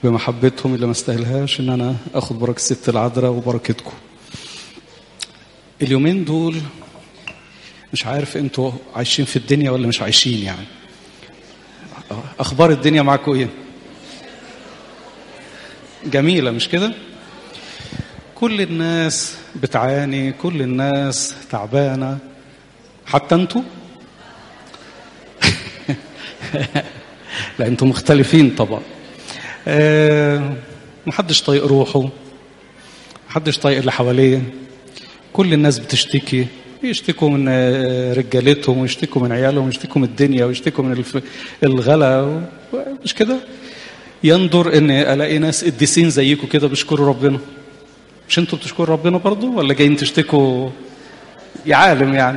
بمحبتهم اللي ما استاهلهاش ان انا اخد بركه الست العذراء وبركتكم اليومين دول مش عارف انتوا عايشين في الدنيا ولا مش عايشين يعني اخبار الدنيا معاكم ايه جميله مش كده كل الناس بتعاني كل الناس تعبانه حتى انتوا لا انتوا مختلفين طبعا أه محدش طايق روحه محدش طايق اللي حواليه كل الناس بتشتكي يشتكوا من رجالتهم ويشتكوا من عيالهم ويشتكوا من الدنيا ويشتكوا من الغلا مش كده يندر ان الاقي ناس قديسين زيكم كده بيشكروا ربنا مش انتوا بتشكروا ربنا برضو ولا جايين تشتكوا يا عالم يعني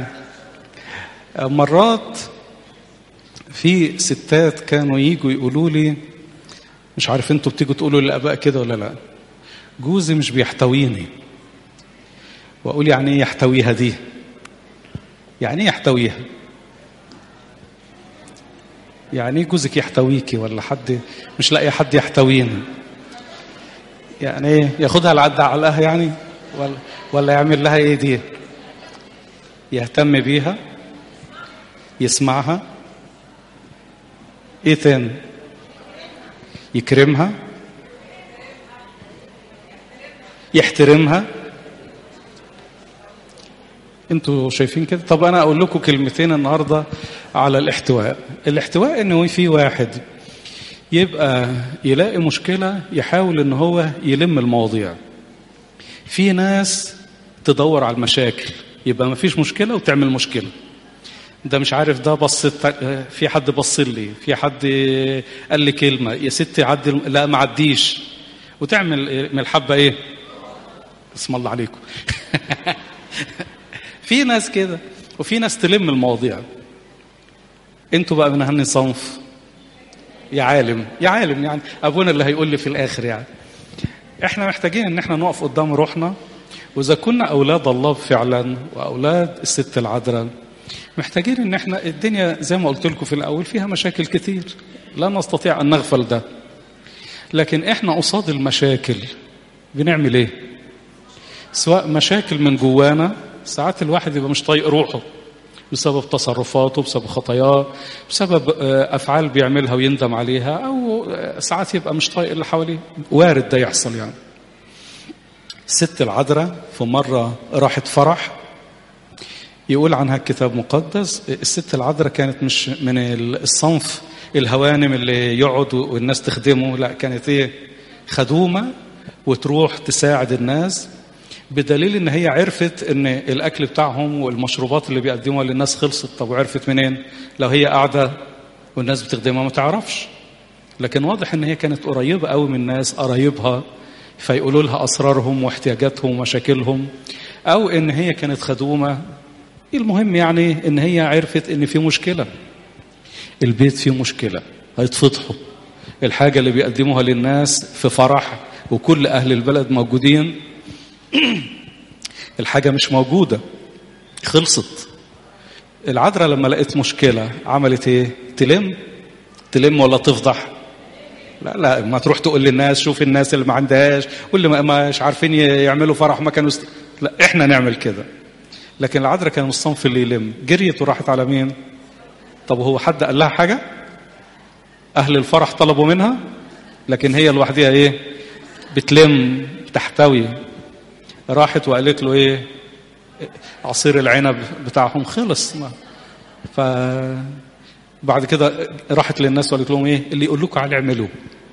مرات في ستات كانوا يجوا يقولوا لي مش عارف انتوا بتيجوا تقولوا للاباء كده ولا لا جوزي مش بيحتويني واقول يعني ايه يحتويها دي يعني ايه يحتويها يعني ايه جوزك يحتويكي ولا حد مش لاقي حد يحتويني يعني ايه ياخدها العد علقها يعني ولا ولا يعمل لها ايه دي يهتم بيها يسمعها ايه تاني يكرمها يحترمها انتوا شايفين كده طب انا اقول لكم كلمتين النهارده على الاحتواء الاحتواء انه في واحد يبقى يلاقي مشكله يحاول ان هو يلم المواضيع في ناس تدور على المشاكل يبقى ما فيش مشكله وتعمل مشكله ده مش عارف ده بصت في حد بص لي في حد قال لي كلمه يا ستي عدي لا ما عديش وتعمل من الحبه ايه اسم الله عليكم في ناس كده وفي ناس تلم المواضيع انتوا بقى من هني صنف يا عالم يا عالم يعني ابونا اللي هيقول لي في الاخر يعني احنا محتاجين ان احنا نقف قدام روحنا واذا كنا اولاد الله فعلا واولاد الست العذراء محتاجين ان احنا الدنيا زي ما قلت لكم في الاول فيها مشاكل كتير لا نستطيع ان نغفل ده لكن احنا قصاد المشاكل بنعمل ايه سواء مشاكل من جوانا ساعات الواحد يبقى مش طايق روحه بسبب تصرفاته بسبب خطاياه بسبب افعال بيعملها ويندم عليها او ساعات يبقى مش طايق اللي حواليه وارد ده يحصل يعني الست العذراء في مره راحت فرح يقول عنها الكتاب المقدس الست العذراء كانت مش من الصنف الهوانم اللي يقعد والناس تخدمه لا كانت ايه خدومه وتروح تساعد الناس بدليل ان هي عرفت ان الاكل بتاعهم والمشروبات اللي بيقدموها للناس خلصت طب وعرفت منين لو هي قاعده والناس بتخدمها ما تعرفش لكن واضح ان هي كانت قريبه قوي من الناس قرايبها فيقولوا لها اسرارهم واحتياجاتهم ومشاكلهم او ان هي كانت خدومه المهم يعني ان هي عرفت ان في مشكله البيت فيه مشكله هيتفضحوا الحاجه اللي بيقدموها للناس في فرح وكل اهل البلد موجودين الحاجه مش موجوده خلصت العذراء لما لقيت مشكله عملت ايه تلم تلم ولا تفضح لا لا ما تروح تقول للناس شوف الناس اللي ما عندهاش واللي ما مش عارفين يعملوا فرح ما كانوا است... لا احنا نعمل كده لكن العذراء كان الصنف اللي يلم جريت وراحت على مين طب هو حد قال لها حاجه اهل الفرح طلبوا منها لكن هي لوحدها ايه بتلم بتحتوي راحت وقالت له ايه عصير العنب بتاعهم خلص ما ف بعد كده راحت للناس وقالت لهم ايه اللي يقول لكم عليه اعملوه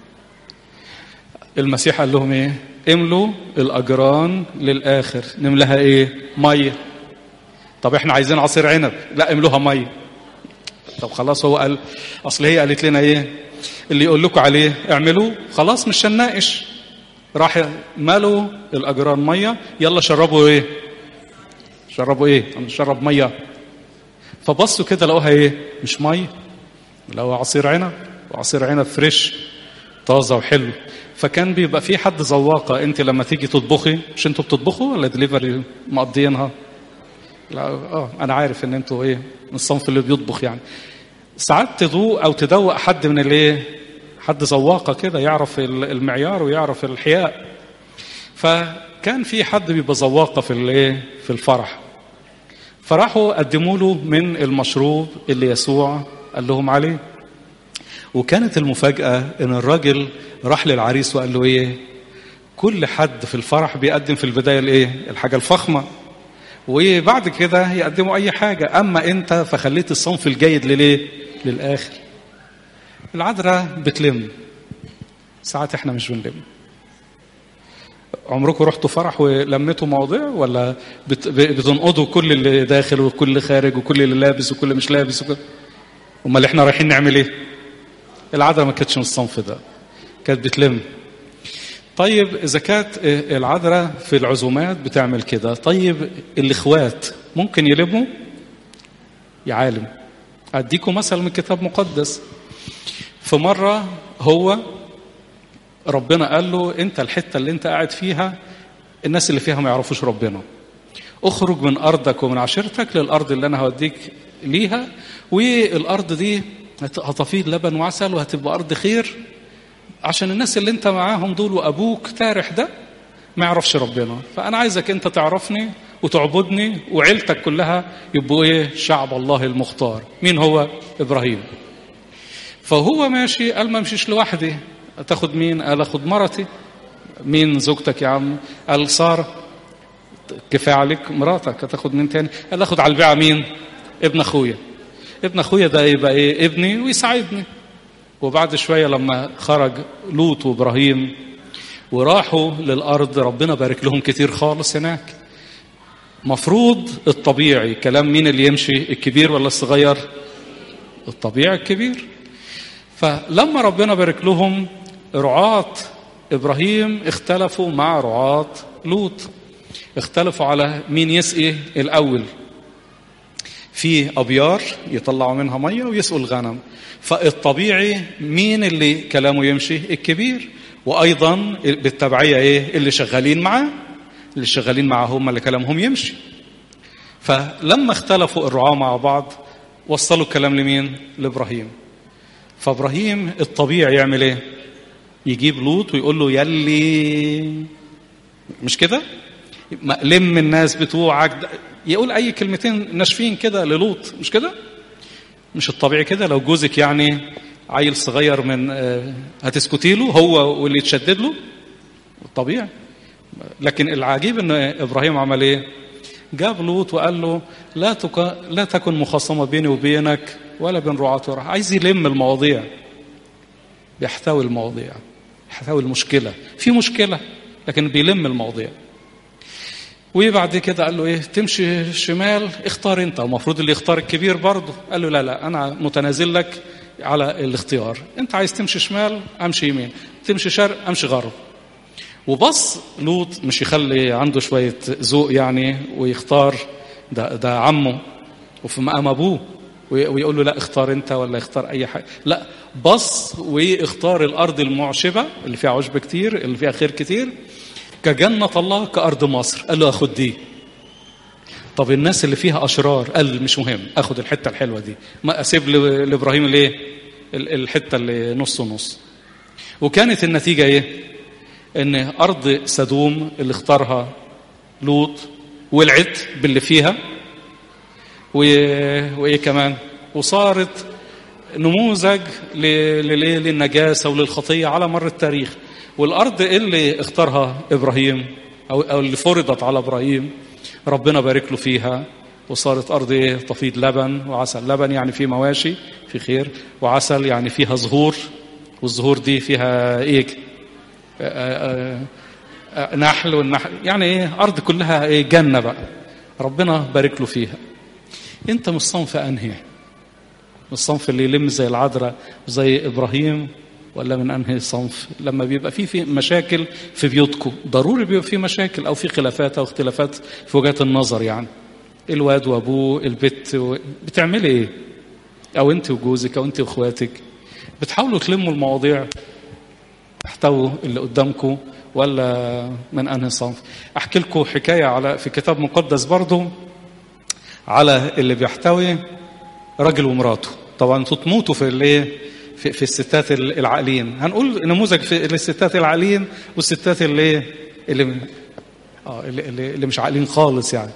المسيح قال لهم ايه املوا الاجران للاخر نملاها ايه ميه طب احنا عايزين عصير عنب لا املوها ميه طب خلاص هو قال اصل هي قالت لنا ايه اللي يقول لكم عليه اعملوه خلاص مش هنناقش راح مالوا الاجران ميه يلا شربوا ايه شربوا ايه نشرب ميه فبصوا كده لقوها ايه مش ميه لقوا عصير عنب وعصير عنب فريش طازه وحلو فكان بيبقى في حد ذواقه انت لما تيجي تطبخي مش انتوا بتطبخوا ولا دليفري مقضيينها لا اه انا عارف ان انتوا ايه من الصنف اللي بيطبخ يعني ساعات تذوق او تدوق حد من الايه حد ذواقه كده يعرف المعيار ويعرف الحياء فكان في حد بيبقى ذواقه في الايه في الفرح فراحوا قدموا له من المشروب اللي يسوع قال لهم عليه وكانت المفاجاه ان الراجل راح للعريس وقال له ايه كل حد في الفرح بيقدم في البدايه الايه الحاجه الفخمه وبعد كده يقدموا اي حاجه اما انت فخليت الصنف الجيد لليه للاخر العذراء بتلم ساعات احنا مش بنلم عمركم رحتوا فرح ولميتوا مواضيع ولا بت... بتنقضوا كل اللي داخل وكل اللي خارج وكل اللي لابس وكل اللي مش لابس وكل امال احنا رايحين نعمل ايه العذراء ما كانتش من الصنف ده كانت بتلم طيب اذا كانت العذراء في العزومات بتعمل كده طيب الاخوات ممكن يلموا يا عالم اديكم مثل من كتاب مقدس في مره هو ربنا قال له انت الحته اللي انت قاعد فيها الناس اللي فيها ما يعرفوش ربنا اخرج من ارضك ومن عشيرتك للارض اللي انا هوديك ليها والارض دي هتفيض لبن وعسل وهتبقى ارض خير عشان الناس اللي انت معاهم دول وابوك تارح ده ما يعرفش ربنا فانا عايزك انت تعرفني وتعبدني وعيلتك كلها يبقوا ايه شعب الله المختار مين هو ابراهيم فهو ماشي قال ما امشيش لوحدي تاخد مين قال اخد مرتي مين زوجتك يا عم قال ساره كفايه عليك مراتك هتاخد مين تاني قال اخد على البيعه مين ابن اخويا ابن اخويا ده يبقى ايه ابني ويساعدني وبعد شويه لما خرج لوط وابراهيم وراحوا للارض ربنا بارك لهم كتير خالص هناك مفروض الطبيعي كلام مين اللي يمشي الكبير ولا الصغير الطبيعي الكبير فلما ربنا بارك لهم رعاة ابراهيم اختلفوا مع رعاة لوط اختلفوا على مين يسقي الاول في ابيار يطلعوا منها ميه ويسقوا الغنم فالطبيعي مين اللي كلامه يمشي الكبير وايضا بالتبعيه ايه اللي شغالين معاه اللي شغالين معاه هم اللي كلامهم يمشي فلما اختلفوا الرعاة مع بعض وصلوا الكلام لمين لابراهيم فابراهيم الطبيعي يعمل ايه يجيب لوط ويقول له يلي مش كده لم الناس بتوعك يقول اي كلمتين ناشفين كده للوط مش كده مش الطبيعي كده لو جوزك يعني عيل صغير من هتسكتي له هو واللي يتشدد له طبيعي لكن العجيب ان ابراهيم عمل ايه جاب لوط وقال له لا تك... لا تكن مخاصمه بيني وبينك ولا بين رعاة ورعاة عايز يلم المواضيع بيحتوي المواضيع يحتوي المشكله في مشكله لكن بيلم المواضيع وبعد كده قال له ايه تمشي شمال اختار انت المفروض اللي يختار الكبير برضه قال له لا لا انا متنازل لك على الاختيار انت عايز تمشي شمال امشي يمين تمشي شرق امشي غرب وبص لوط مش يخلي عنده شويه ذوق يعني ويختار ده ده عمه وفي مقام ابوه ويقول له لا اختار انت ولا اختار اي حاجه لا بص واختار الارض المعشبه اللي فيها عشب كتير اللي فيها خير كتير كجنة الله كأرض مصر قال له أخد دي طب الناس اللي فيها أشرار قال مش مهم أخد الحتة الحلوة دي ما أسيب لإبراهيم الإيه الحتة اللي نص ونص وكانت النتيجة إيه إن أرض سدوم اللي اختارها لوط ولعت باللي فيها وإيه كمان وصارت نموذج للنجاسة وللخطية على مر التاريخ والارض اللي اختارها ابراهيم او او اللي فرضت على ابراهيم ربنا بارك له فيها وصارت ارض ايه تفيض لبن وعسل لبن يعني في مواشي في خير وعسل يعني فيها زهور والزهور دي فيها ايه آآ آآ نحل والنحل يعني ايه ارض كلها ايه جنه بقى ربنا بارك له فيها انت من الصنف انهي من الصنف اللي يلم زي العذراء وزي ابراهيم ولا من انهي صنف لما بيبقى في في مشاكل في بيوتكم ضروري بيبقى في مشاكل او في خلافات او اختلافات في وجهات النظر يعني الواد وابوه البت و... بتعملي ايه او انت وجوزك او انت واخواتك بتحاولوا تلموا المواضيع تحتووا اللي قدامكم ولا من انهي صنف احكي لكم حكايه على في كتاب مقدس برضه على اللي بيحتوي راجل ومراته طبعا انتوا تموتوا في الايه في, في الستات العاقلين هنقول نموذج في للستات العاقلين والستات اللي اللي اه اللي, اللي, اللي مش عاقلين خالص يعني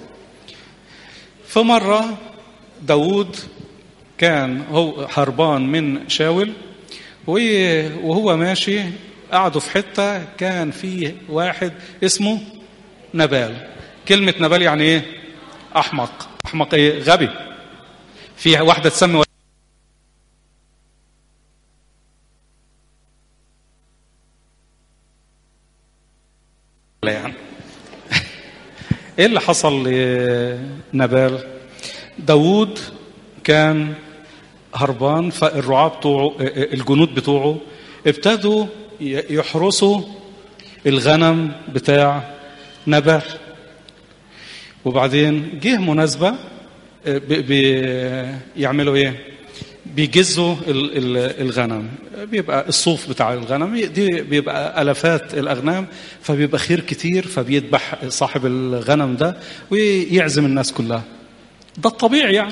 فمره داوود كان هو هربان من شاول وهو ماشي قعدوا في حته كان فيه واحد اسمه نبال كلمه نبال يعني ايه احمق احمق ايه غبي في واحده تسمي لا يعني ايه اللي حصل لنبال داوود كان هربان فالرعاة بتوعه الجنود بتوعه ابتدوا يحرسوا الغنم بتاع نبال وبعدين جه مناسبة بيعملوا ايه بيجزوا الغنم بيبقى الصوف بتاع الغنم دي بيبقى الافات الاغنام فبيبقى خير كتير فبيذبح صاحب الغنم ده ويعزم الناس كلها ده الطبيعي يعني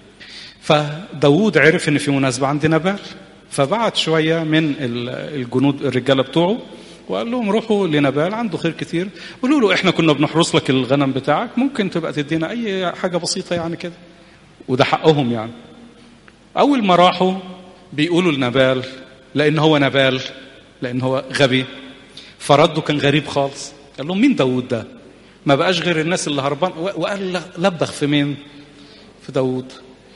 فداوود عرف ان في مناسبه عند نبال فبعت شويه من الجنود الرجاله بتوعه وقال لهم روحوا لنبال عنده خير كتير قولوا له احنا كنا بنحرس لك الغنم بتاعك ممكن تبقى تدينا اي حاجه بسيطه يعني كده وده حقهم يعني اول ما راحوا بيقولوا لنبال لان هو نبال لان هو غبي فرده كان غريب خالص قال لهم مين داوود ده ما بقاش غير الناس اللي هربان وقال لبخ في مين في داوود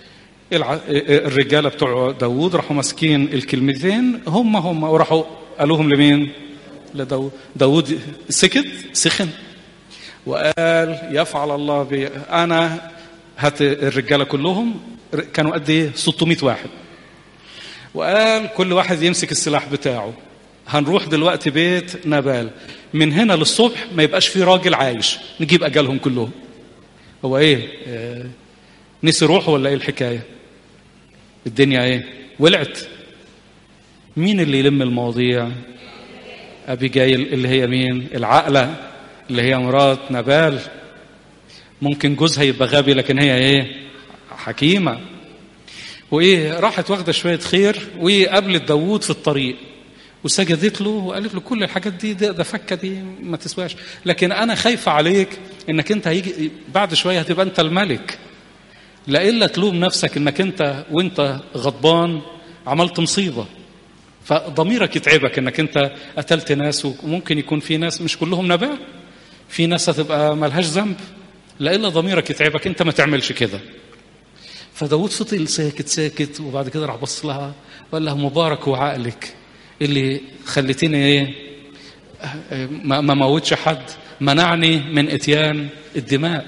الرجاله بتوع داوود راحوا ماسكين الكلمتين هم هم وراحوا قالوهم لمين لداود داود سكت سخن وقال يفعل الله بي انا هات الرجاله كلهم كانوا قد ايه 600 واحد وقال كل واحد يمسك السلاح بتاعه هنروح دلوقتي بيت نبال من هنا للصبح ما يبقاش في راجل عايش نجيب اجالهم كلهم هو ايه آه نسي روحه ولا ايه الحكايه الدنيا ايه ولعت مين اللي يلم المواضيع ابيجايل اللي هي مين العقله اللي هي مرات نبال ممكن جوزها يبقى غبي لكن هي ايه حكيمه وايه راحت واخده شويه خير وقابلت داوود في الطريق وسجدت له وقالت له كل الحاجات دي ده, ده فكه دي ما تسواش لكن انا خايفه عليك انك انت هيجي بعد شويه هتبقى انت الملك لا الا تلوم نفسك انك انت وانت غضبان عملت مصيبه فضميرك يتعبك انك انت قتلت ناس وممكن يكون في ناس مش كلهم نبال في ناس هتبقى ملهاش ذنب لا الا ضميرك يتعبك انت ما تعملش كده فداود فضل ساكت ساكت وبعد كده راح بص لها وقال لها مبارك وعقلك اللي خليتني ايه ما ما موتش حد منعني من اتيان الدماء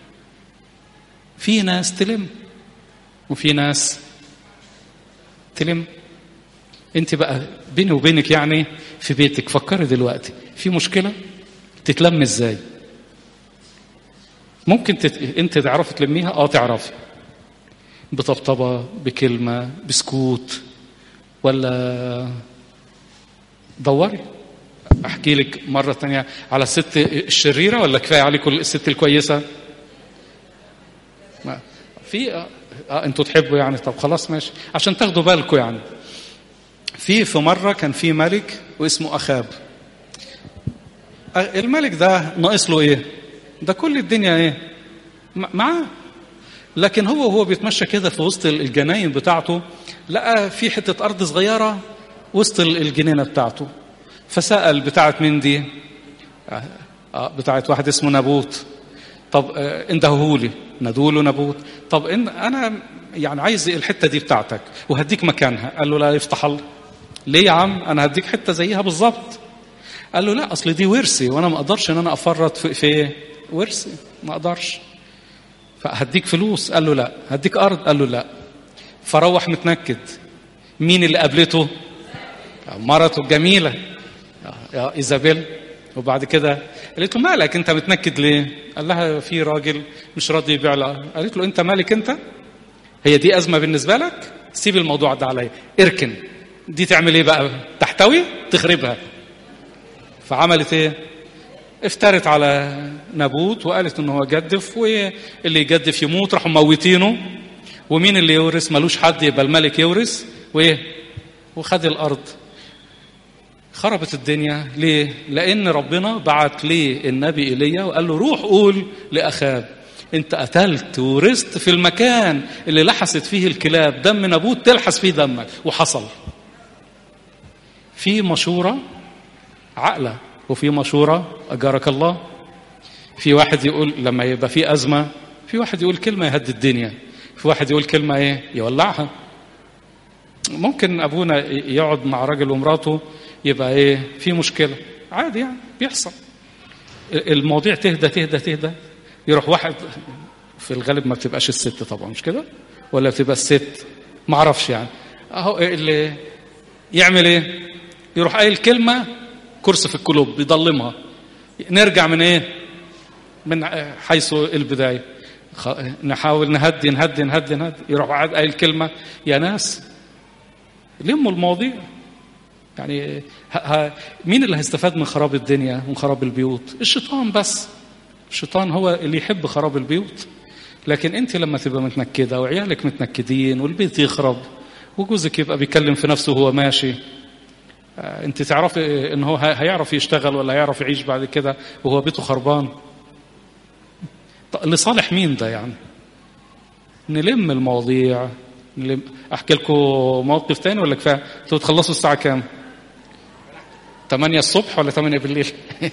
في ناس تلم وفي ناس تلم انت بقى بيني وبينك يعني في بيتك فكري دلوقتي في مشكله تتلم ازاي ممكن تت... انت تعرفي تلميها اه تعرفي بطبطبه بكلمه بسكوت ولا دوري احكي لك مره تانية على الست الشريره ولا كفايه عليكم الست الكويسه ما في اه, آه انتوا تحبوا يعني طب خلاص ماشي عشان تاخدوا بالكم يعني في في مره كان في ملك واسمه اخاب الملك ده ناقص له ايه ده كل الدنيا ايه معاه لكن هو وهو بيتمشى كده في وسط الجناين بتاعته لقى في حته ارض صغيره وسط الجنينه بتاعته فسال بتاعت مين دي آه بتاعت واحد اسمه نابوت طب آه اندهولي ندوله نابوت طب إن انا يعني عايز الحته دي بتاعتك وهديك مكانها قال له لا يفتح الله ليه يا عم انا هديك حته زيها بالظبط قال له لا اصل دي ورثي وانا ما اقدرش ان انا افرط في, في ورثي ما اقدرش فهديك فلوس قال له لا هديك ارض قال له لا فروح متنكد مين اللي قابلته مرته الجميله يا ايزابيل وبعد كده قالت له مالك انت متنكد ليه قال لها في راجل مش راضي يبيع لها قالت له انت مالك انت هي دي ازمه بالنسبه لك سيب الموضوع ده عليا اركن دي تعمل ايه بقى تحتوي تخربها فعملت ايه افترت على نابوت وقالت ان هو جدف واللي يجدف يموت راحوا موتينه ومين اللي يورث ملوش حد يبقى الملك يورث وايه وخد الارض خربت الدنيا ليه لان ربنا بعت ليه النبي ايليا وقال له روح قول لاخاب انت قتلت ورثت في المكان اللي لحست فيه الكلاب دم نابوت تلحس فيه دمك وحصل في مشوره عقله وفي مشوره اجارك الله في واحد يقول لما يبقى في ازمه في واحد يقول كلمه يهدي الدنيا في واحد يقول كلمه ايه يولعها ممكن ابونا يقعد مع راجل ومراته يبقى ايه في مشكله عادي يعني بيحصل المواضيع تهدى تهدى تهدى يروح واحد في الغالب ما بتبقاش الست طبعا مش كده ولا بتبقى الست ما اعرفش يعني اهو اللي يعمل ايه يروح قايل كلمه كرسي في القلوب بيضلمها نرجع من ايه من حيث البدايه نحاول نهدي نهدي نهدي نهدي يروح قاعد قايل كلمه يا ناس لموا المواضيع يعني ها ها مين اللي هيستفاد من خراب الدنيا ومن خراب البيوت الشيطان بس الشيطان هو اللي يحب خراب البيوت لكن انت لما تبقى متنكده وعيالك متنكدين والبيت يخرب وجوزك يبقى بيتكلم في نفسه وهو ماشي انت تعرفي ان هو هيعرف يشتغل ولا هيعرف يعيش بعد كده وهو بيته خربان لصالح مين ده يعني نلم المواضيع نلم احكي لكم موقف تاني ولا كفايه انتوا بتخلصوا الساعه كام 8 الصبح ولا 8 بالليل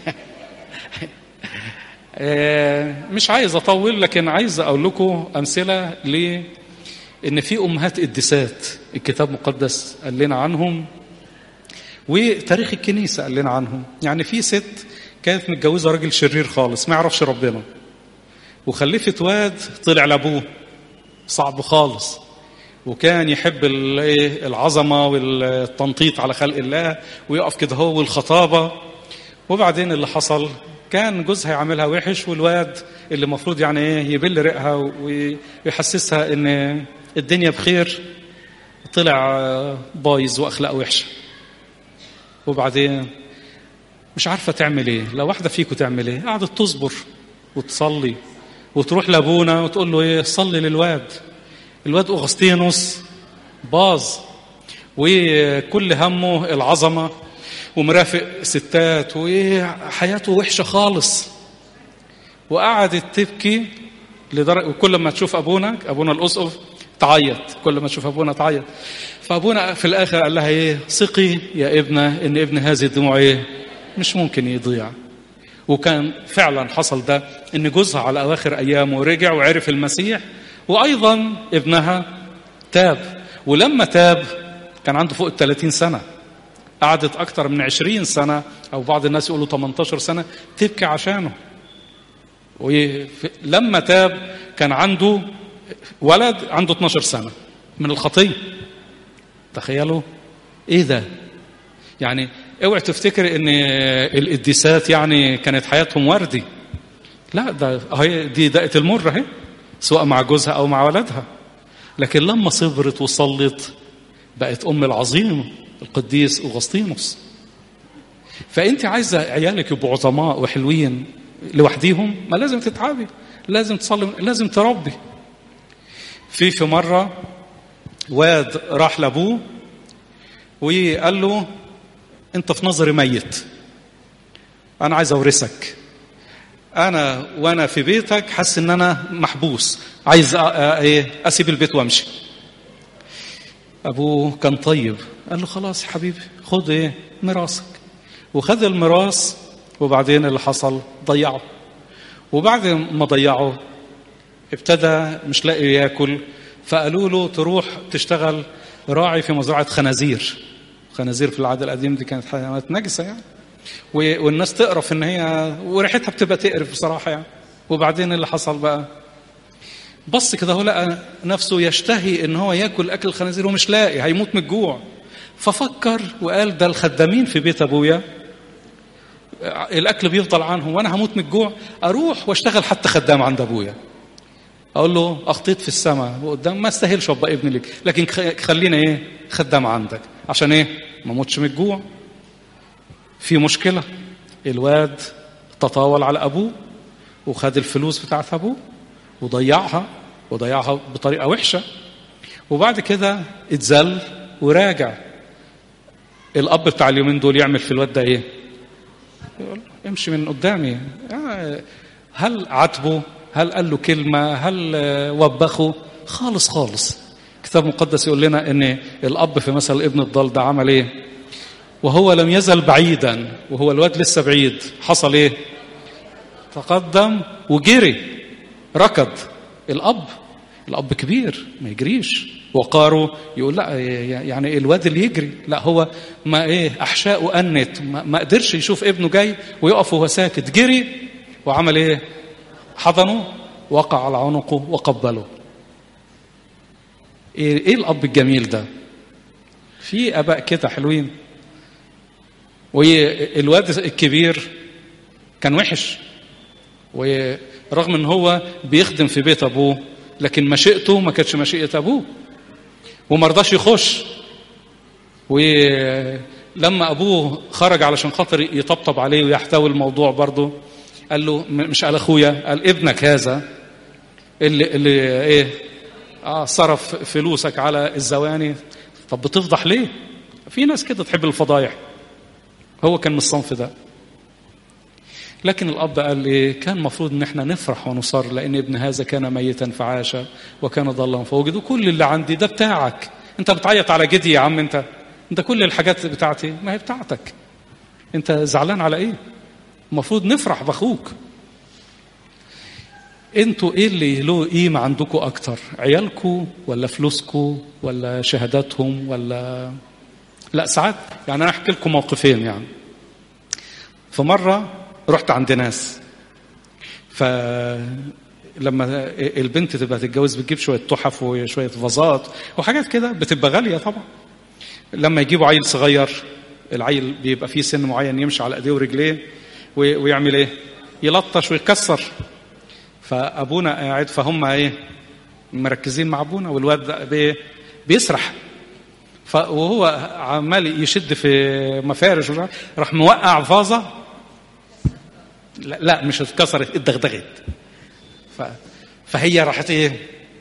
مش عايز اطول لكن عايز اقول لكم امثله ل ان في امهات قديسات الكتاب المقدس قال لنا عنهم وتاريخ الكنيسه قال لنا عنهم يعني في ست كانت متجوزه راجل شرير خالص ما يعرفش ربنا وخلفت واد طلع لابوه صعب خالص وكان يحب العظمه والتنطيط على خلق الله ويقف كده هو والخطابه وبعدين اللي حصل كان جوزها يعملها وحش والواد اللي المفروض يعني ايه يبل رقها ويحسسها ان الدنيا بخير طلع بايظ واخلاقه وحشه وبعدين مش عارفه تعمل ايه لو واحده فيكم تعمل ايه قعدت تصبر وتصلي وتروح لابونا وتقول له ايه صلي للواد الواد اغسطينوس باظ وكل همه العظمه ومرافق ستات وحياته وحشه خالص وقعدت تبكي لدرجه وكل ما تشوف ابونا ابونا الاسقف تعيط كل ما تشوف ابونا تعيط فابونا في الاخر قال لها ايه ثقي يا ابنه ان ابن هذه الدموع ايه مش ممكن يضيع وكان فعلا حصل ده ان جوزها على اواخر ايامه رجع وعرف المسيح وايضا ابنها تاب ولما تاب كان عنده فوق ال 30 سنه قعدت اكتر من 20 سنه او بعض الناس يقولوا 18 سنه تبكي عشانه ولما تاب كان عنده ولد عنده 12 سنه من الخطيه تخيلوا ايه ده يعني اوعي تفتكر ان القديسات يعني كانت حياتهم وردي لا ده هي دي دقه المر اهي سواء مع جوزها او مع ولدها لكن لما صبرت وصلت بقت ام العظيم القديس اغسطينوس فانت عايزه عيالك يبقوا عظماء وحلوين لوحديهم ما لازم تتعبي لازم تصلي لازم تربي في في مره واد راح لابوه وقال له انت في نظري ميت انا عايز اورثك انا وانا في بيتك حاسس ان انا محبوس عايز ايه اسيب البيت وامشي ابوه كان طيب قال له خلاص يا حبيبي خد ايه ميراثك وخد الميراث وبعدين اللي حصل ضيعه وبعد ما ضيعه ابتدى مش لاقي ياكل فقالوا له تروح تشتغل راعي في مزرعه خنازير خنازير في العهد القديم دي كانت حيوانات نجسه يعني والناس تقرف ان هي وريحتها بتبقى تقرف بصراحه يعني وبعدين اللي حصل بقى بص كده هو لقى نفسه يشتهي ان هو ياكل اكل الخنازير ومش لاقي هيموت من الجوع ففكر وقال ده الخدامين في بيت ابويا الاكل بيفضل عنهم وانا هموت من الجوع اروح واشتغل حتى خدام عند ابويا اقول له اخطيت في السماء وقدام ما استاهلش ابقى ابن لك لكن خلينا ايه خدام عندك عشان ايه ما اموتش من الجوع في مشكله الواد تطاول على ابوه وخد الفلوس بتاعت ابوه وضيعها وضيعها بطريقه وحشه وبعد كده اتذل وراجع الاب بتاع اليومين دول يعمل في الواد ده ايه يقول له امشي من قدامي آه، هل عاتبه هل قال له كلمه هل آه، وبخه خالص خالص الكتاب المقدس يقول لنا ان الاب في مثل ابن الضال ده عمل ايه وهو لم يزل بعيدا وهو الواد لسه بعيد حصل ايه تقدم وجري ركض الاب الاب كبير ما يجريش وقاره يقول لا يعني الواد اللي يجري لا هو ما ايه احشائه انت ما, ما قدرش يشوف ابنه جاي ويقف وهو ساكت جري وعمل ايه حضنه وقع على عنقه وقبله ايه, إيه الاب الجميل ده في اباء كده حلوين والواد الكبير كان وحش ورغم ان هو بيخدم في بيت ابوه لكن مشيئته ما كانتش مشيئه ابوه وما رضاش يخش ولما ابوه خرج علشان خاطر يطبطب عليه ويحتوي الموضوع برضه قال له مش قال اخويا قال ابنك هذا اللي اللي ايه اه صرف فلوسك على الزواني طب بتفضح ليه في ناس كده تحب الفضايح هو كان من الصنف ده لكن الاب قال ايه كان المفروض ان احنا نفرح ونصر لان ابن هذا كان ميتا فعاش وكان ضالا فوجد كل اللي عندي ده بتاعك انت بتعيط على جدي يا عم انت انت كل الحاجات بتاعتي ما هي بتاعتك انت زعلان على ايه المفروض نفرح باخوك انتوا ايه اللي له قيمه عندكم اكتر عيالكم ولا فلوسكم ولا شهاداتهم ولا لا ساعات يعني انا احكي لكم موقفين يعني في مره رحت عند ناس فلما البنت تبقى تتجوز بتجيب شويه تحف وشويه فازات وحاجات كده بتبقى غاليه طبعا لما يجيبوا عيل صغير العيل بيبقى فيه سن معين يمشي على ايديه ورجليه ويعمل ايه يلطش ويكسر فابونا قاعد فهم ايه مركزين مع ابونا والواد بي بيسرح وهو عمال يشد في مفارش راح موقع فازه لا, لا مش اتكسرت اتدغدغت ف... فهي راحت ايه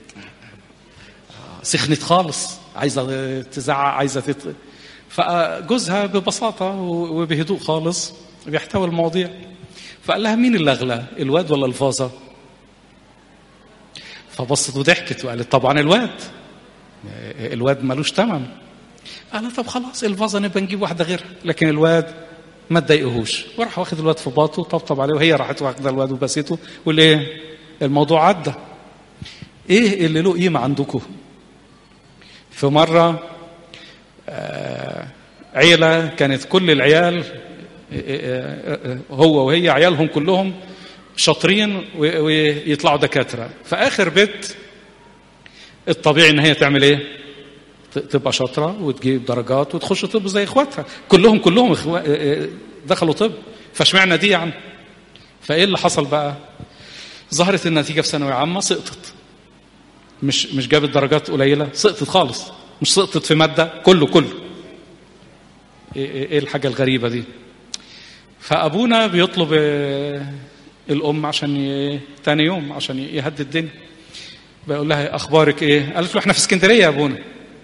سخنت خالص عايزه تزعق عايزه تت... فجوزها ببساطه وبهدوء خالص بيحتوي المواضيع فقال لها مين اللي اغلى الواد ولا الفازه فبصت وضحكت وقالت طبعا الواد الواد ملوش ثمن قال طب خلاص الفازه نبقى نجيب واحده غيرها لكن الواد ما تضايقهوش وراح واخد الواد في باطه وطبطب عليه وهي راحت واخده الواد وبسيته والايه الموضوع عدى ايه اللي له قيمه عندكم في مره آه عيله كانت كل العيال هو وهي عيالهم كلهم شاطرين ويطلعوا دكاتره فاخر بيت الطبيعي ان هي تعمل ايه تبقى شاطره وتجيب درجات وتخش طب زي اخواتها كلهم كلهم دخلوا طب فاشمعنى دي يعني فايه اللي حصل بقى ظهرت النتيجه في ثانويه عامه سقطت مش مش جابت درجات قليله سقطت خالص مش سقطت في ماده كله كله ايه الحاجه الغريبه دي فابونا بيطلب الام عشان تاني يوم عشان يهدي الدنيا بيقول لها اخبارك ايه قالت له احنا في اسكندريه يا ابونا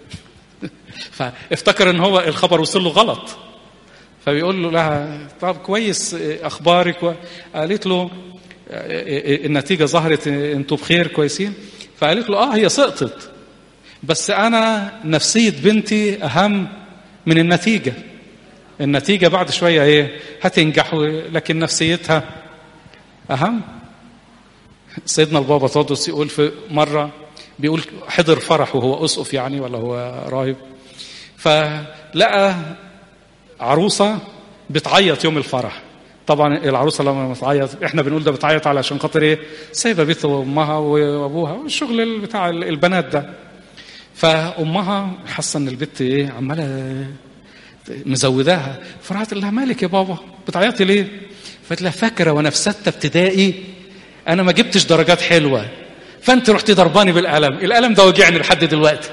فافتكر ان هو الخبر وصل له غلط فبيقول له لها طب كويس اخبارك قالت له النتيجه ظهرت انتوا بخير كويسين فقالت له اه هي سقطت بس انا نفسيه بنتي اهم من النتيجه النتيجه بعد شويه ايه هتنجح لكن نفسيتها اهم سيدنا البابا تودس يقول في مره بيقول حضر فرح وهو اسقف يعني ولا هو راهب فلقى عروسه بتعيط يوم الفرح طبعا العروسه لما بتعيط احنا بنقول ده بتعيط علشان خاطر ايه سايبه بيت امها وابوها والشغل بتاع البنات ده فامها حاسه ان البت ايه عماله مزوداها فراحت لها مالك يا بابا بتعيطي ليه فقالت لها فاكره وانا في سته ابتدائي انا ما جبتش درجات حلوه فانت رحت ضرباني بالقلم القلم ده وجعني لحد دلوقتي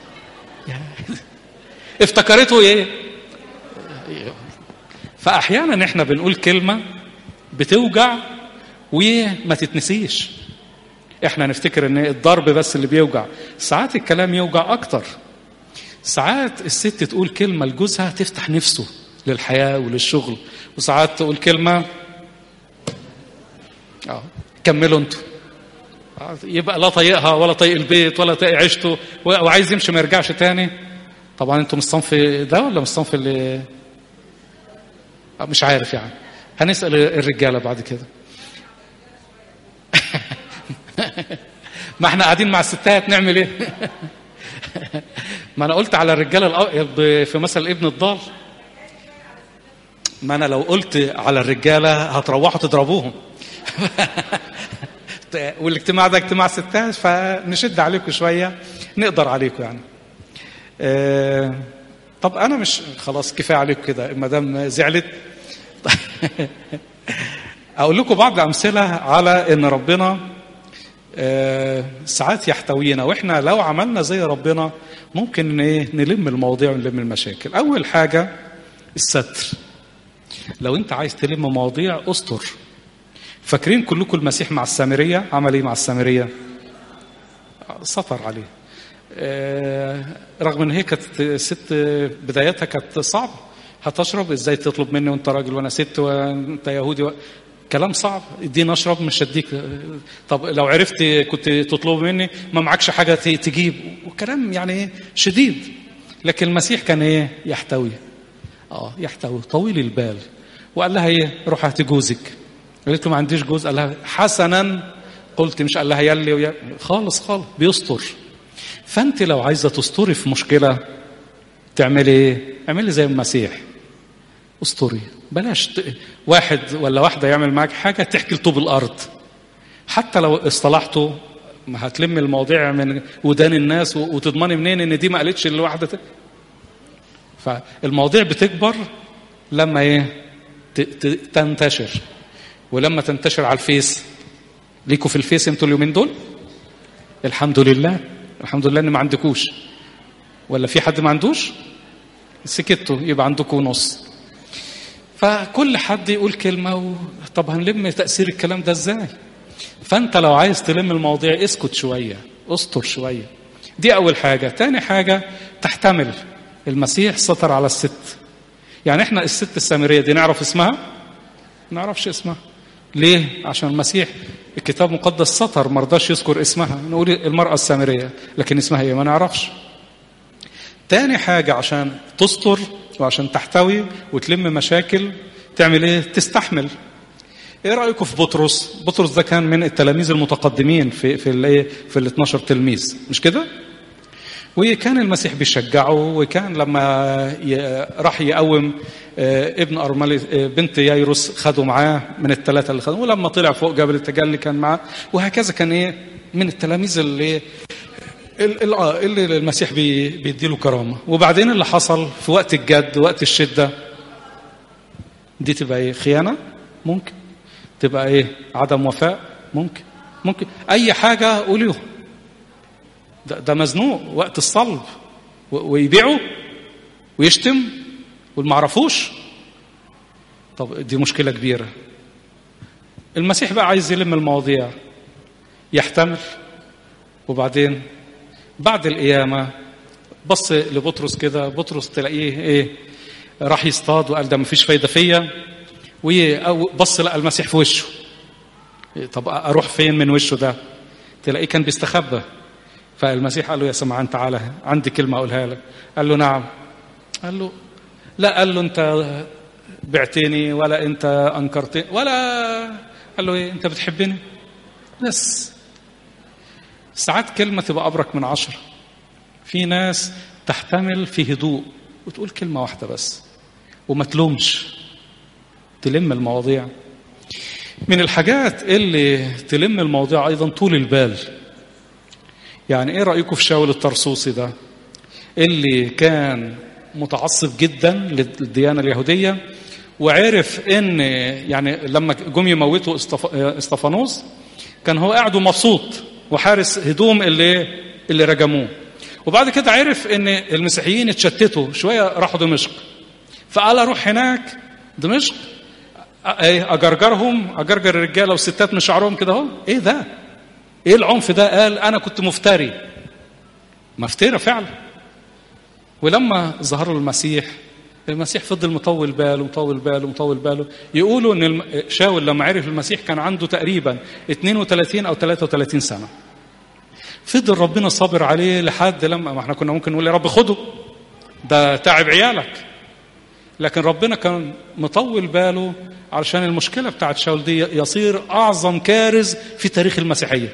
افتكرته ايه فاحيانا احنا بنقول كلمه بتوجع وما تتنسيش احنا نفتكر ان الضرب بس اللي بيوجع ساعات الكلام يوجع اكتر ساعات الست تقول كلمة لجوزها تفتح نفسه للحياة وللشغل وساعات تقول كلمة اه كملوا انتوا يبقى لا طايقها ولا طايق البيت ولا طايق عيشته وعايز يمشي ما يرجعش تاني طبعا انتوا من الصنف ده ولا من الصنف اللي مش عارف يعني هنسأل الرجالة بعد كده ما احنا قاعدين مع الستات نعمل ايه ما انا قلت على الرجاله في مثل ابن الضال ما انا لو قلت على الرجاله هتروحوا تضربوهم والاجتماع ده اجتماع ستات فنشد عليكم شويه نقدر عليكم يعني اه طب انا مش خلاص كفايه عليكم كده ما دام زعلت اقول لكم بعض امثله على ان ربنا اه ساعات يحتوينا واحنا لو عملنا زي ربنا ممكن ايه نلم المواضيع ونلم المشاكل اول حاجه الستر لو انت عايز تلم مواضيع استر فاكرين كلكم المسيح مع السامريه عمل ايه مع السامريه سطر عليه اه رغم ان هي كانت ست بدايتها كانت صعبه هتشرب ازاي تطلب مني وانت راجل وانا ست وانت يهودي و... كلام صعب اديني اشرب مش هديك طب لو عرفت كنت تطلب مني ما معكش حاجه تجيب وكلام يعني ايه شديد لكن المسيح كان ايه يحتوي اه يحتوي طويل البال وقال لها ايه روح هاتي جوزك قالت له ما عنديش جوز قال لها حسنا قلت مش قال لها يلي ويا خالص خالص بيستر فانت لو عايزه تستري في مشكله تعملي ايه اعملي زي المسيح استري بلاش ت... واحد ولا واحدة يعمل معاك حاجة تحكي لطوب الأرض حتى لو اصطلحتوا ما هتلم المواضيع من ودان الناس و... وتضمني منين ان دي ما قالتش لواحدة ت... فالمواضيع بتكبر لما ايه ت... ت... تنتشر ولما تنتشر على الفيس ليكوا في الفيس انتوا اليومين دول الحمد لله الحمد لله ان ما عندكوش ولا في حد ما عندوش سكتوا يبقى عندكم نص فكل حد يقول كلمة و... طب هنلم تأثير الكلام ده ازاي فانت لو عايز تلم المواضيع اسكت شوية استر شوية دي اول حاجة تاني حاجة تحتمل المسيح سطر على الست يعني احنا الست السامرية دي نعرف اسمها نعرفش اسمها ليه عشان المسيح الكتاب المقدس سطر مرضاش يذكر اسمها نقول المرأة السامرية لكن اسمها ايه ما نعرفش تاني حاجة عشان تستر وعشان تحتوي وتلم مشاكل تعمل ايه تستحمل ايه رايكم في بطرس بطرس ده كان من التلاميذ المتقدمين في في الايه في ال 12 تلميذ مش كده وكان المسيح بيشجعه وكان لما راح يقوم ابن ارمله بنت يايروس خدوا معاه من الثلاثه اللي خدوا ولما طلع فوق جبل التجلي كان معاه وهكذا كان ايه من التلاميذ اللي اللي المسيح بيديله كرامه وبعدين اللي حصل في وقت الجد وقت الشده دي تبقى ايه خيانه ممكن تبقى ايه عدم وفاء ممكن ممكن اي حاجه قوليه ده, ده مزنوق وقت الصلب ويبيعه ويشتم واللي معرفوش طب دي مشكله كبيره المسيح بقى عايز يلم المواضيع يحتمل وبعدين بعد القيامة بص لبطرس كده بطرس تلاقيه ايه راح يصطاد وقال ده مفيش فايدة فيا وبص لقى المسيح في وشه طب اروح فين من وشه ده تلاقيه كان بيستخبى فالمسيح قال له يا سمعان تعالى عندي كلمة أقولها لك قال له نعم قال له لا قال له أنت بعتني ولا أنت أنكرتني ولا قال له إيه أنت بتحبني بس ساعات كلمة تبقى أبرك من عشرة في ناس تحتمل في هدوء وتقول كلمة واحدة بس وما تلومش تلم المواضيع من الحاجات اللي تلم المواضيع أيضا طول البال يعني إيه رأيكم في شاول الطرسوسي ده اللي كان متعصب جدا للديانة اليهودية وعرف ان يعني لما جم يموتوا استفانوس كان هو قاعد مبسوط وحارس هدوم اللي اللي رجموه وبعد كده عرف ان المسيحيين اتشتتوا شويه راحوا دمشق فقال اروح هناك دمشق اجرجرهم اجرجر الرجاله والستات من شعرهم كده اهو ايه ده ايه العنف ده قال انا كنت مفتري مفتري فعلا ولما ظهر له المسيح المسيح فضل مطول باله مطول باله مطول باله يقولوا ان الم- شاول لما عرف المسيح كان عنده تقريبا 32 او 33 سنه فضل ربنا صابر عليه لحد لما ما احنا كنا ممكن نقول يا رب خده ده تعب عيالك لكن ربنا كان مطول باله علشان المشكله بتاعت شاول دي يصير اعظم كارث في تاريخ المسيحيه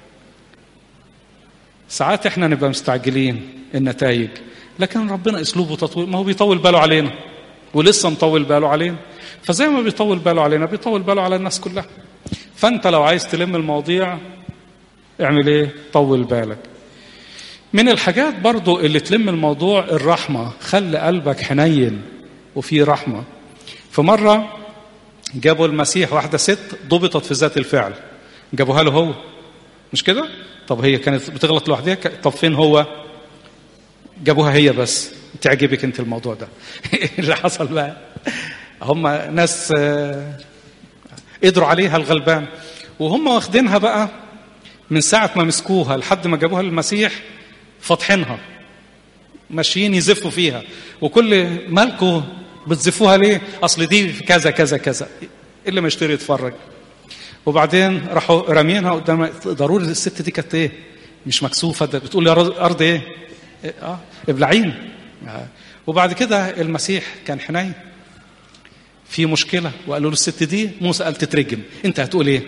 ساعات احنا نبقى مستعجلين النتائج لكن ربنا اسلوبه تطويل ما هو بيطول باله علينا ولسه مطول باله علينا فزي ما بيطول باله علينا بيطول باله على الناس كلها فانت لو عايز تلم المواضيع اعمل ايه طول بالك من الحاجات برضو اللي تلم الموضوع الرحمة خلي قلبك حنين وفي رحمة في مرة جابوا المسيح واحدة ست ضبطت في ذات الفعل جابوها له هو مش كده طب هي كانت بتغلط لوحدها ك- طب فين هو جابوها هي بس تعجبك انت الموضوع ده اللي حصل بقى هم ناس آه، قدروا عليها الغلبان وهم واخدينها بقى من ساعة ما مسكوها لحد ما جابوها للمسيح فاتحينها ماشيين يزفوا فيها وكل مالكوا بتزفوها ليه اصل دي في كذا كذا كذا اللي ما يشتري يتفرج وبعدين راحوا رامينها قدام ضروري الست دي كانت ايه مش مكسوفه ده بتقول يا رز- ارض ايه إيه؟ اه ابلعين آه. وبعد كده المسيح كان حنين في مشكله وقالوا له الست دي موسى قال تترجم انت هتقول ايه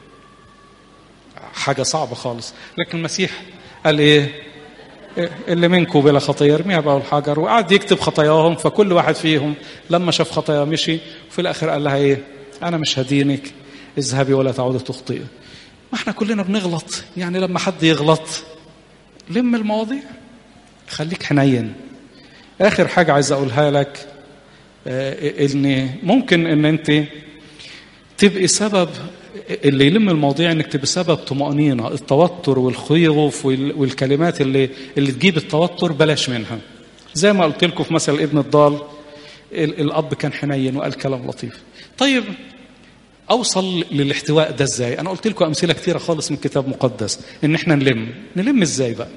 حاجه صعبه خالص لكن المسيح قال ايه اللي منكم بلا خطيه يرميها بقى الحجر وقعد يكتب خطاياهم فكل واحد فيهم لما شاف خطاياه مشي وفي الاخر قال لها ايه انا مش هدينك اذهبي ولا تعودي تخطئي ما احنا كلنا بنغلط يعني لما حد يغلط لم المواضيع خليك حنين اخر حاجه عايز اقولها لك آه، ان ممكن ان انت تبقي سبب اللي يلم المواضيع انك تبقي سبب طمأنينة التوتر والخوف وال- والكلمات اللي اللي تجيب التوتر بلاش منها زي ما قلت لكم في مثل ابن الضال ال- الاب كان حنين وقال كلام لطيف طيب اوصل للاحتواء ده ازاي انا قلت لكم امثله كتيره خالص من كتاب مقدس ان احنا نلم نلم ازاي بقى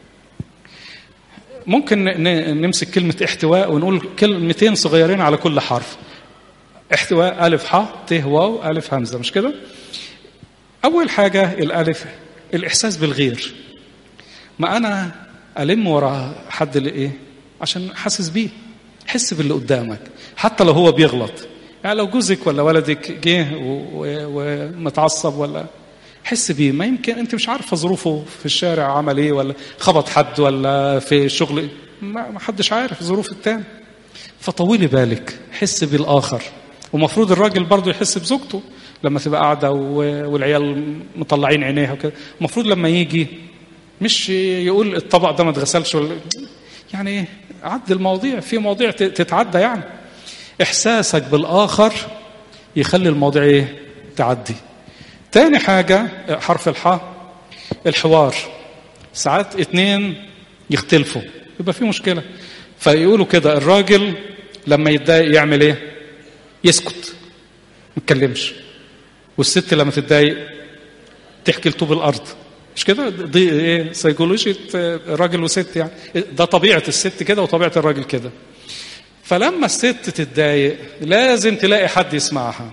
ممكن ن- ن- نمسك كلمه احتواء ونقول كلمتين صغيرين على كل حرف احتواء ألف ح ت واو ألف همزة مش كده؟ أول حاجة الألف الإحساس بالغير ما أنا ألم ورا حد اللي إيه؟ عشان حاسس بيه حس باللي قدامك حتى لو هو بيغلط يعني لو جوزك ولا ولدك جه و- و- ومتعصب ولا حس بيه ما يمكن انت مش عارفه ظروفه في الشارع عمل ايه ولا خبط حد ولا في الشغل ما ما حدش عارف ظروف التاني فطولي بالك حس بالاخر ومفروض الراجل برضه يحس بزوجته لما تبقى قاعده و- والعيال مطلعين عينيها وكده المفروض لما يجي مش يقول الطبق ده ما اتغسلش ولا يعني ايه عد المواضيع في مواضيع ت- تتعدى يعني احساسك بالاخر يخلي المواضيع ايه تعدي تاني حاجه حرف الحاء الحوار ساعات اتنين يختلفوا يبقى في مشكله فيقولوا كده الراجل لما يتضايق يعمل ايه يسكت ما يتكلمش والست لما تتضايق تحكي لطوب الارض مش كده دي ايه سيكولوجية آه، راجل وست يعني ده طبيعه الست كده وطبيعه الراجل كده فلما الست تتضايق لازم تلاقي حد يسمعها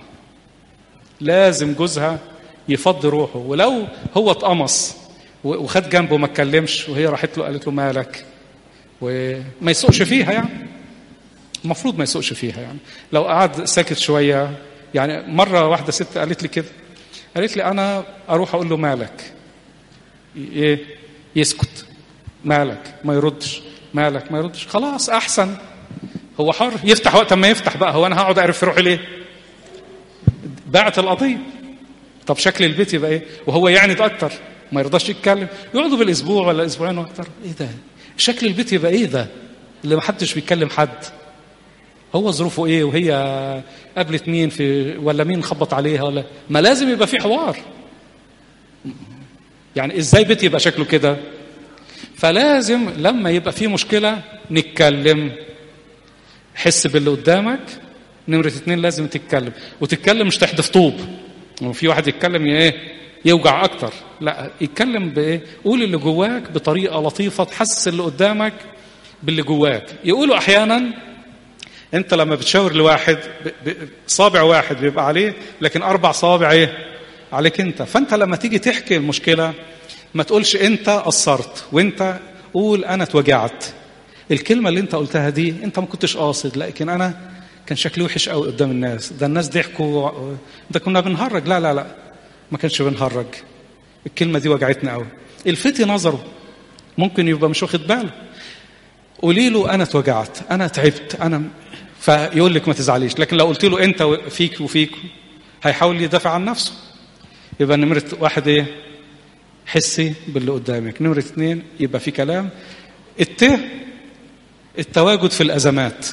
لازم جوزها يفضي روحه ولو هو اتقمص و- وخد جنبه ما اتكلمش وهي راحت له قالت له مالك وما يسوقش فيها يعني المفروض ما يسوقش فيها يعني لو قعد ساكت شويه يعني مره واحده ست قالت لي كده قالت لي انا اروح اقول له مالك ايه يسكت مالك ما يردش مالك ما يردش خلاص احسن هو حر يفتح وقت ما يفتح بقى هو انا هقعد اعرف في روحي ليه باعت القضيه طب شكل البيت يبقى ايه وهو يعند اكتر ما يرضاش يتكلم يقعدوا بالاسبوع ولا اسبوعين واكتر ايه ده شكل البيت يبقى ايه ده اللي ما حدش بيتكلم حد هو ظروفه ايه وهي قابلت مين في ولا مين خبط عليها ولا ما لازم يبقى في حوار يعني ازاي بيت يبقى شكله كده فلازم لما يبقى في مشكله نتكلم حس باللي قدامك نمرة اتنين لازم تتكلم وتتكلم مش تحدف طوب وفي واحد يتكلم ي- ايه يوجع اكتر لا يتكلم بايه قول اللي جواك بطريقه لطيفه تحسس اللي قدامك باللي جواك يقولوا احيانا انت لما بتشاور لواحد ب- ب- صابع واحد بيبقى عليه لكن اربع صوابع ايه عليك انت فانت لما تيجي تحكي المشكله ما تقولش انت قصرت وانت قول انا اتوجعت الكلمه اللي انت قلتها دي انت ما كنتش قاصد لكن انا كان شكلي وحش قوي قدام الناس ده الناس ضحكوا ده كنا بنهرج لا لا لا ما كانش بنهرج الكلمه دي وجعتني قوي الفتي نظره ممكن يبقى مش واخد باله قولي له انا اتوجعت انا تعبت انا فيقول لك ما تزعليش لكن لو قلت له انت فيك وفيك هيحاول يدافع عن نفسه يبقى نمرة واحد ايه حسي باللي قدامك نمرة اتنين يبقى في كلام الت التواجد في الازمات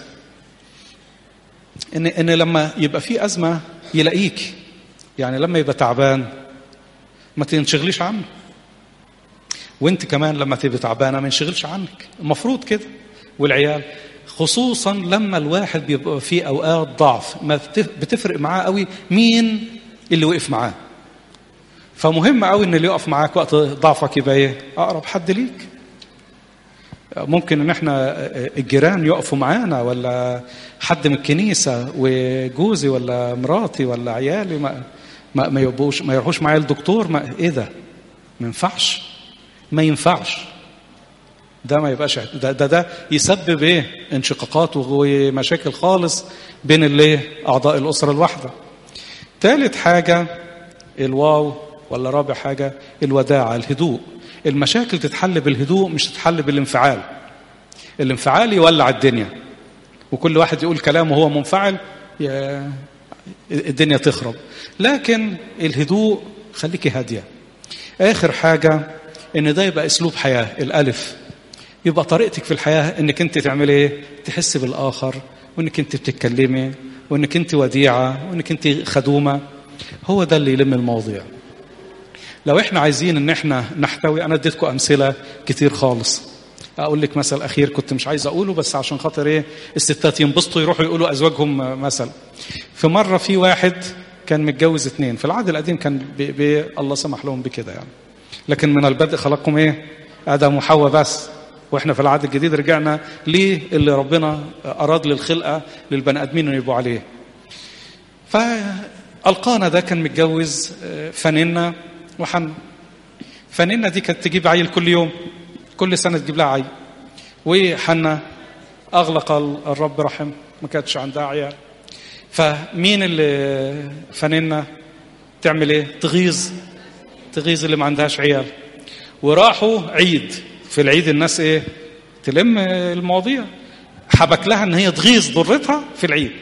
ان ان لما يبقى في ازمه يلاقيك يعني لما يبقى تعبان ما تنشغليش عنه وانت كمان لما تبقى تعبانه ما ينشغلش عنك المفروض كده والعيال خصوصا لما الواحد بيبقى في اوقات ضعف ما بتف- بتفرق معاه قوي مين اللي وقف معاه فمهم قوي ان اللي يقف معاك وقت ضعفك يبقى ايه اقرب حد ليك ممكن ان احنا الجيران يقفوا معانا ولا حد من الكنيسه وجوزي ولا مراتي ولا عيالي ما ما, ما يبقوش ما يروحوش معايا الدكتور ما ايه ده ما ينفعش ما ينفعش ده ما يبقاش ده ده, ده يسبب ايه انشقاقات ومشاكل خالص بين الايه اعضاء الاسره الواحده ثالث حاجه الواو ولا رابع حاجه الوداعه الهدوء المشاكل تتحل بالهدوء مش تتحل بالانفعال الانفعال يولع الدنيا وكل واحد يقول كلام وهو منفعل يا- الدنيا تخرب لكن الهدوء خليكي هاديه اخر حاجه ان ده يبقى اسلوب حياه الالف يبقى طريقتك في الحياه انك انت تعملي ايه تحسي بالاخر وانك انت بتتكلمي وانك انت وديعه وانك انت خدومه هو ده اللي يلم المواضيع لو احنا عايزين ان احنا نحتوي انا اديتكم امثله كتير خالص اقول لك مثل اخير كنت مش عايز اقوله بس عشان خاطر ايه الستات ينبسطوا يروحوا يقولوا ازواجهم مثل في مره في واحد كان متجوز اتنين في العهد القديم كان بي بي الله سمح لهم بكده يعني لكن من البدء خلقكم ايه ادم وحواء بس واحنا في العهد الجديد رجعنا ليه اللي ربنا اراد للخلقه للبني ادمين ان يبقوا عليه فالقانا ده كان متجوز آه، فننة وحنا فننة دي كانت تجيب عيل كل يوم كل سنة تجيب لها عيل وحنا أغلق ال- الرب رحم ما كانتش عندها عيال فمين اللي فننة تعمل ايه تغيظ تغيظ اللي ما عندهاش عيال وراحوا عيد في العيد الناس ايه تلم المواضيع حبك لها ان هي تغيظ ضرتها في العيد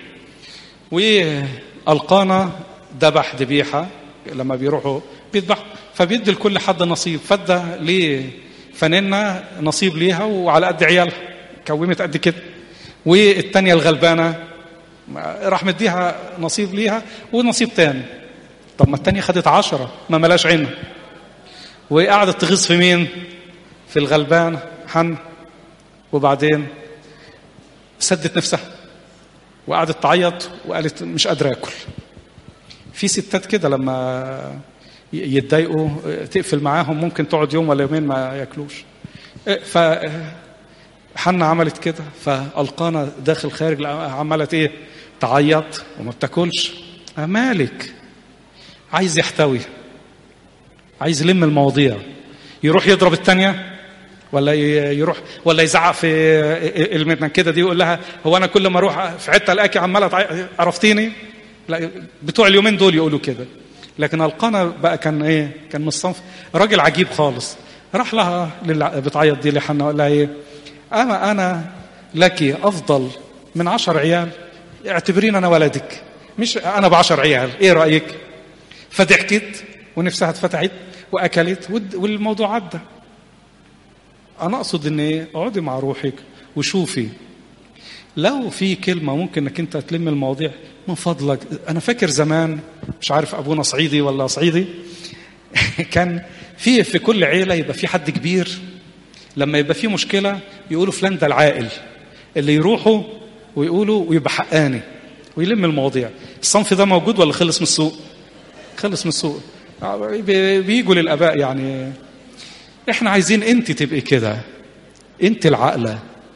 والقانا ذبح ذبيحه لما بيروحوا بيذبح فبيدي لكل حد نصيب فادى لفنانة نصيب ليها وعلى قد عيالها كومت قد كده والتانية الغلبانة راح مديها نصيب ليها ونصيب تاني طب ما التانية خدت عشرة ما ملاش عينها وقعدت تغيظ في مين في الغلبانة حن وبعدين سدت نفسها وقعدت تعيط وقالت مش قادرة أكل في ستات كده لما يتضايقوا تقفل معاهم ممكن تقعد يوم ولا يومين ما ياكلوش ف حنا عملت كده فالقانا داخل خارج عملت ايه تعيط وما بتاكلش مالك عايز يحتوي عايز يلم المواضيع يروح يضرب الثانيه ولا يروح ولا يزعق في المتنكده دي ويقول لها هو انا كل ما اروح في حته الاقي عماله عرفتيني لا بتوع اليومين دول يقولوا كده لكن القانا بقى كان ايه كان من الصنف راجل عجيب خالص راح لها للع... بتعيط دي لحنا وقال لها ايه اما انا لك افضل من عشر عيال اعتبرين انا ولدك مش انا بعشر عيال ايه رايك فضحكت ونفسها اتفتحت واكلت والموضوع عدى انا اقصد ان ايه اقعدي مع روحك وشوفي لو في كلمة ممكن انك انت تلم المواضيع من فضلك انا فاكر زمان مش عارف ابونا صعيدي ولا صعيدي كان في في كل عيلة يبقى في حد كبير لما يبقى في مشكلة يقولوا فلان ده العاقل اللي يروحوا ويقولوا ويبقى حقاني ويلم المواضيع الصنف ده موجود ولا خلص من السوق خلص من السوق بيجوا للاباء يعني احنا عايزين انت تبقي كده انت العاقله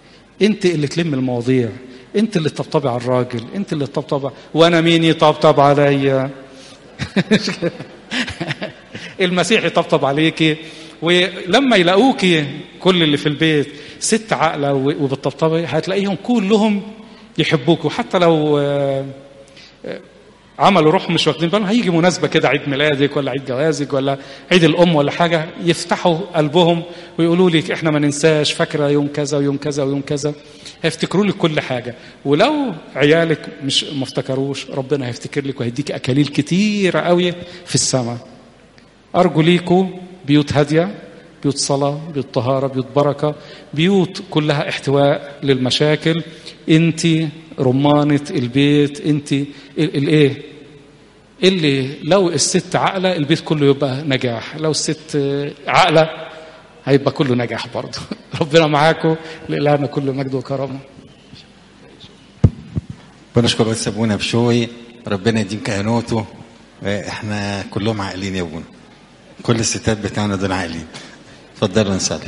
انت اللي تلم المواضيع انت اللي تطبطبي على الراجل انت اللي تطبطب وانا مين يطبطب عليا المسيح يطبطب عليكي ولما يلاقوكي كل اللي في البيت ست عاقله وبتطبطبي هتلاقيهم كلهم يحبوك وحتى لو عملوا روحهم مش واخدين بالهم هيجي مناسبه كده عيد ميلادك ولا عيد جوازك ولا عيد الام ولا حاجه يفتحوا قلبهم ويقولوا لك احنا ما ننساش فاكره يوم كذا ويوم كذا ويوم كذا هيفتكروا لك كل حاجه ولو عيالك مش ما افتكروش ربنا هيفتكر لك وهيديك اكاليل كتيره قوي في السماء ارجو ليكم بيوت هاديه بيوت صلاه بيوت طهاره بيوت بركه بيوت كلها احتواء للمشاكل انت رمانه البيت انت الايه اللي لو الست عاقله البيت كله يبقى نجاح لو الست عاقله هيبقى كله نجاح برضه ربنا معاكم لإلهنا كل مجد وكرامه بنشكر بس ابونا بشوي ربنا يديم كهنوته احنا كلهم عاقلين يا ابونا كل الستات بتاعنا دول عاقلين اتفضلوا نصلي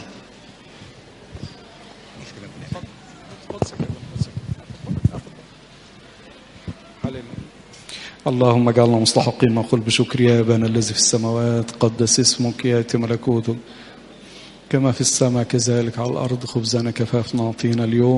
اللهم اجعلنا مستحقين نقول بشكر يا ابانا الذي في السماوات قدس اسمك ياتي ملكوتك كما في السماء كذلك على الارض خبزنا كفافنا اعطينا اليوم